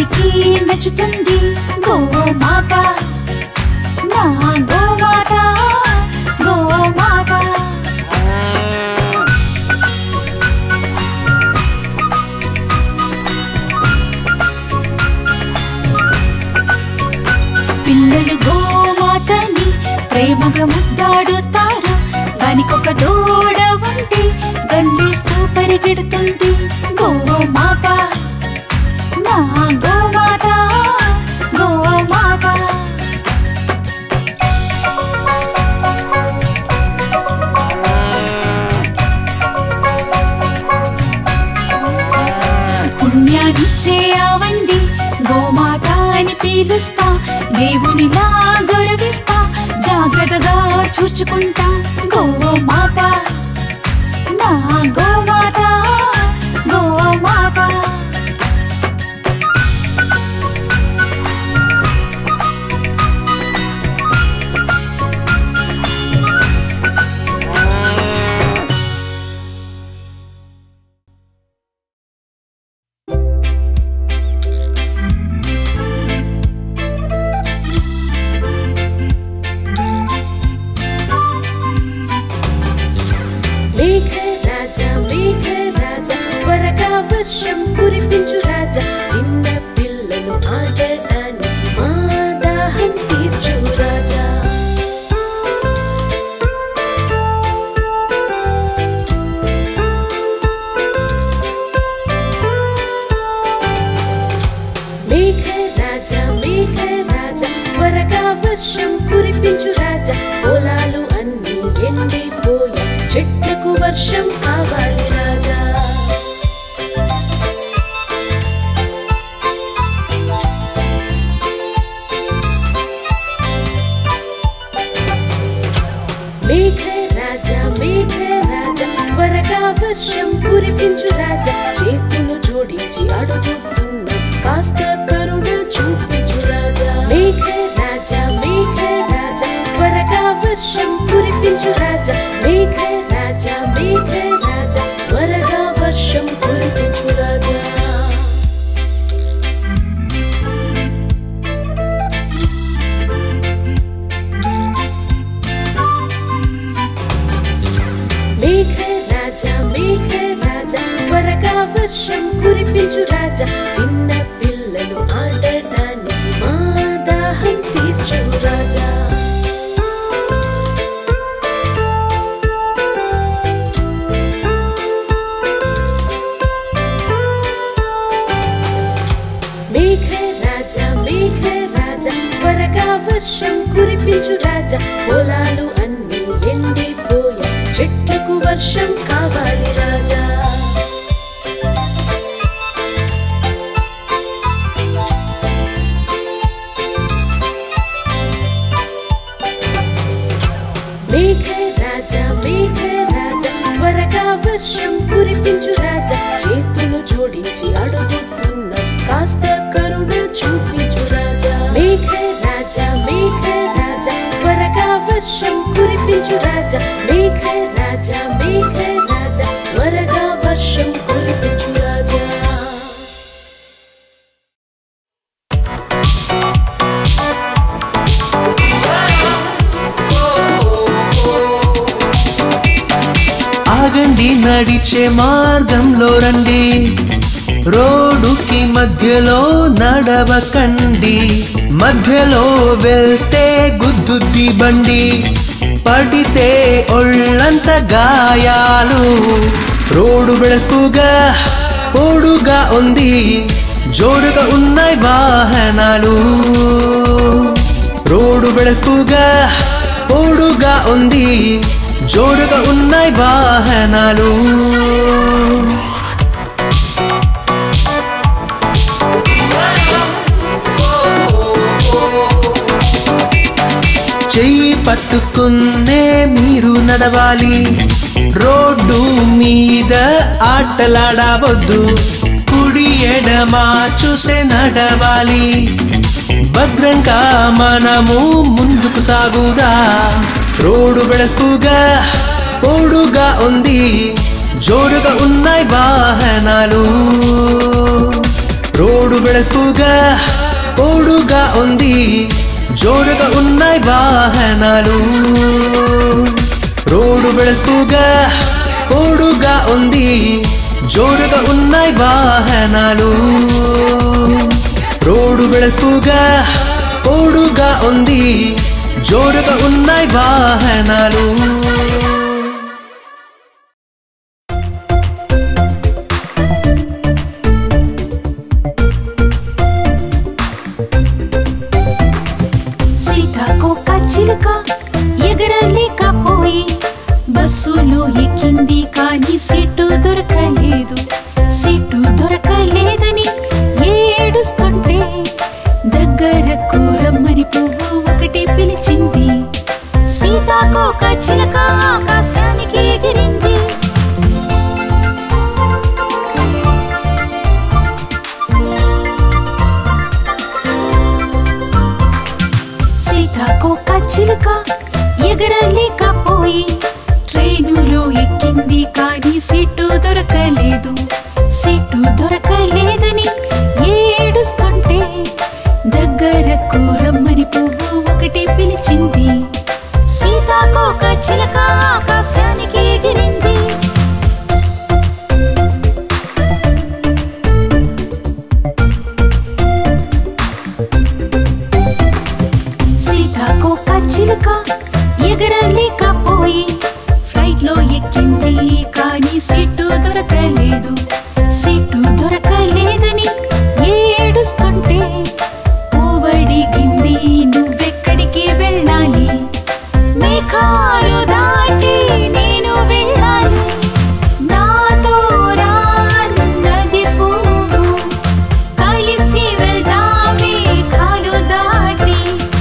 అందరికీ నచ్చుతుంది గోమాత నా గోమాత గోమాత పిల్లలు గోమాతని ప్రేమగా ముద్దాడుతారు దానికొక దూడ ఉంటే గల్లేస్తూ పరిగెడుతుంది గోమాత నా గోమాత గోమాత పుణ్యాన్నిచ్చే ఆవండి గోమాత అని పీలుస్తా దేవునిలా గౌరవిస్తా జాగ్రత్తగా చూచుకుంటా గోమాత నా గోమాత గోమాత మేఘ రాజా మేఘ రాజా త్వరగా వర్షం కురిపించు రాజా చిన్న పిల్లలు ఆడటానికి మా దాహం తీర్చు రాజా మేఘ రాజా మేఘ రాజా త్వరగా వర్షం కురిపించు రాజా పొలాలు అన్ని ఎండిపోయా చెట్లకు వర్షం కావాలి రాజా మేఘ రాజా మేఘ రాజా త్వరగా వర్షం కురిపించు రాజా చేతులు జోడించి అడుగుతున్నా కాస్త కరుణ చూపించు రాజా మేఘ రాజా మేఘ రాజా త్వరగా వర్షం కురిపించు రాజా మేఘ రాజా మేఘ రాజా త్వరగా వర్షం కురిపించు రాజా మేఘ రాజా మేఘ రాజా త్వరగా వర్షం కురిపించు రాజా చిన్న పిల్లలు ఆడటానికి మా దాహం తీర్చు రాజా మేఘ రాజా మేఘ రాజా త్వరగా వర్షం కురిపించు రాజా పొలాలు అన్ని ఎండిపోయా చెట్లకు వర్షం కావాలి రాజా మేఘ రాజా మేఘ రాజా త్వరగా వర్షం కురిపించు రాజా చేతులు జోడించి అడుగుతున్నా కాస్త కరుణ చూపించు రాజా మేఘ రాజా మేఘ రాజా త్వరగా వర్షం కురిపించు రాజా మేఘ రాజా మేఘ రాజా త్వరగా వర్షం కురిపించు రాజా ఆగండి నడిచే మార్గంలో రండి రోడ్డుకి మధ్యలో నడవకండి మధ్యలో వెళ్తే గుద్దుద్ది బండి పడితే ఒళ్ళంత గాయాలు రోడ్డు వెడకుగా పొడుగా ఉంది జోరుగా ఉన్నాయి వాహనాలు రోడ్డు వెడకుగా పొడుగా ఉంది జోరుగా ఉన్నాయి వాహనాలు చెయ్యి పట్టుకున్నే మీరు నడవాలి రోడ్డు మీద ఆటలాడవద్దు కుడి ఎడమా చూసే నడవాలి భద్రంగా మనము ముందుకు సాగుదా రోడ్డు వెడకుగా పొడుగా ఉంది జోరుగా ఉన్నాయి వాహనాలు రోడ్డు వెడకుగా ఉంది జోరుగా ఉన్నాయి వాహనాలు రోడ్డు వెడల్పుగా పొడుగా ఉంది జోరుగా ఉన్నాయి వాహనాలు రోడ్డు వెడల్పుగా పొడుగా ఉంది జోరుగా ఉన్నాయి వాహనాలు సీతాకోక చిలుక ఎగరలేకపోయి బస్సులో ఎక్కింది కానీ సీటు దొరకలేదు సీటు దొరకలేదని ఏడుస్తుంటే దగ్గరకు రమ్మని పువ్వు ఒకటి పిలిచింది సీతాకోక చిలుక ఆకాశానికి ఎగిరింది సీతాకోక చిలుక ఎగరలేకపోయి ట్రైనులో ఎక్కింది కానీ సీటు దొరకలేదు సీటు దొరకలేదని ఏడుస్తుంటే దగ్గరకు రమ్మని పువ్వు ఒకటి పిలిచింది సీతాకోక చిలుక ఆకాశానికి ఎగిరింది సీతాకోక చిలుక ఎగరలేకపోయి ఫ్లైట్ లో ఎక్కింది కానీ సీటు దొరకలేదు సీటు దొరకలేదని ఏడుస్తుంటే ఊవడిగింది నువ్వెక్కడికి వెళ్ళాలి మేఘాలు దాటి నేను వెళ్ళాలి నాతో రాన్నది పువ్వు కలిసి వెళ్దామే కాలు దాటి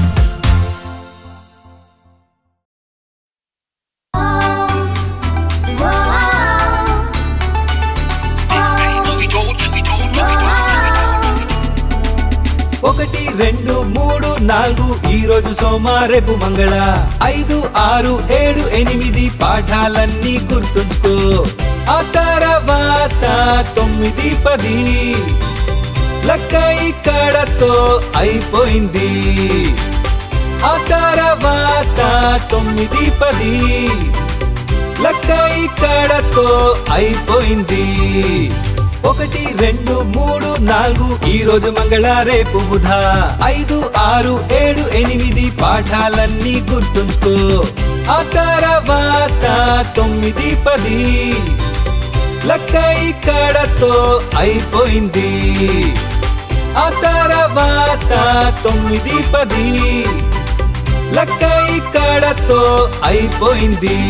ఒకటి రెండు మూడు నాలుగు ఈ రోజు సోమ రేపు మంగళ ఐదు ఆరు ఏడు ఎనిమిది పాఠాలన్నీ గుర్తుంచుకో ఆ తర్వాత తొమ్మిది పది లెక్క ఇక్కడతో అయిపోయింది ఆ తర్వాత తొమ్మిది పది లెక్క ఇక్కడతో అయిపోయింది ఒకటి రెండు మూడు నాలుగు ఈ రోజు మంగళ రేపు బుధ ఐదు ఆరు ఏడు ఎనిమిది పాఠాలన్నీ గుర్తుంచుకో ఆ తర్వాత తొమ్మిది పది లెక్క ఇక్కడతో అయిపోయింది ఆ తర్వాత తొమ్మిది పది లెక్క ఇక్కడతో అయిపోయింది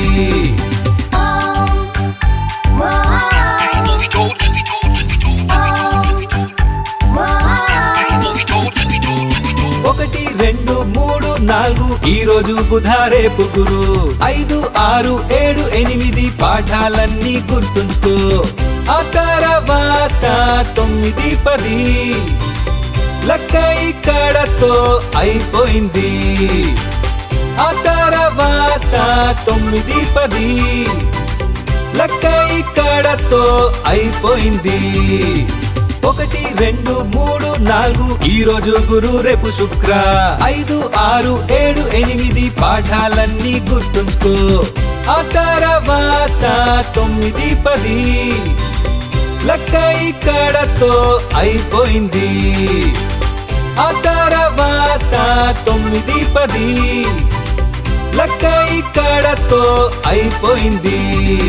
ఒకటి రెండు మూడు నాలుగు ఈ రోజు బుధ రేపు గురు ఐదు ఆరు ఏడు ఎనిమిది పాఠాలన్నీ గుర్తుంచుకో ఆ తర్వాత తొమ్మిది పది లెక్క ఇక్కడతో అయిపోయింది ఆ తర్వాత తొమ్మిది పది లెక్క ఇక్కడతో అయిపోయింది ఒకటి రెండు మూడు నాలుగు ఈ రోజు గురు రేపు శుక్ర ఐదు ఆరు ఏడు ఎనిమిది పాఠాలన్నీ గుర్తుంచుకో ఆ తర్వాత తొమ్మిది పది లెక్క ఇక్కడతో అయిపోయింది ఆ తర్వాత తొమ్మిది పది లెక్క ఇక్కడతో అయిపోయింది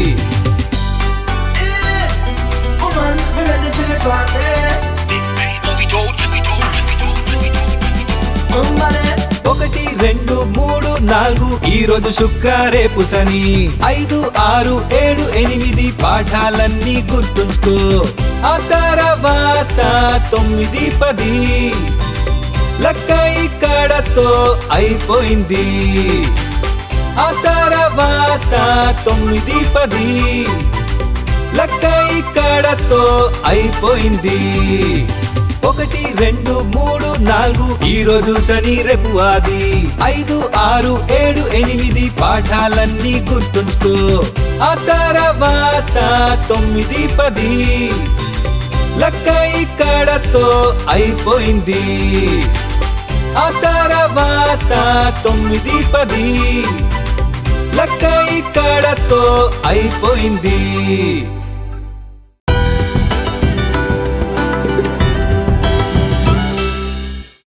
ఒకటి రెండు మూడు నాలుగు ఈ రోజు శుక్ర రేపు శని ఐదు ఆరు ఏడు ఎనిమిది పాఠాలన్నీ గుర్తుంచుకో ఆ తర్వాత తొమ్మిది పది లెక్క ఇక్కడతో అయిపోయింది ఆ తర్వాత తొమ్మిది పది లెక్క ఇక్కడతో అయిపోయింది ఒకటి రెండు మూడు నాలుగు ఈ రోజు శని రేపు ఆది ఐదు ఆరు ఏడు ఎనిమిది పాఠాలన్నీ గుర్తుంచుకో ఆ తర్వాత తొమ్మిది పది లెక్క ఇక్కడతో అయిపోయింది ఆ తర్వాత తొమ్మిది పది లక్క ఇక్కడతో అయిపోయింది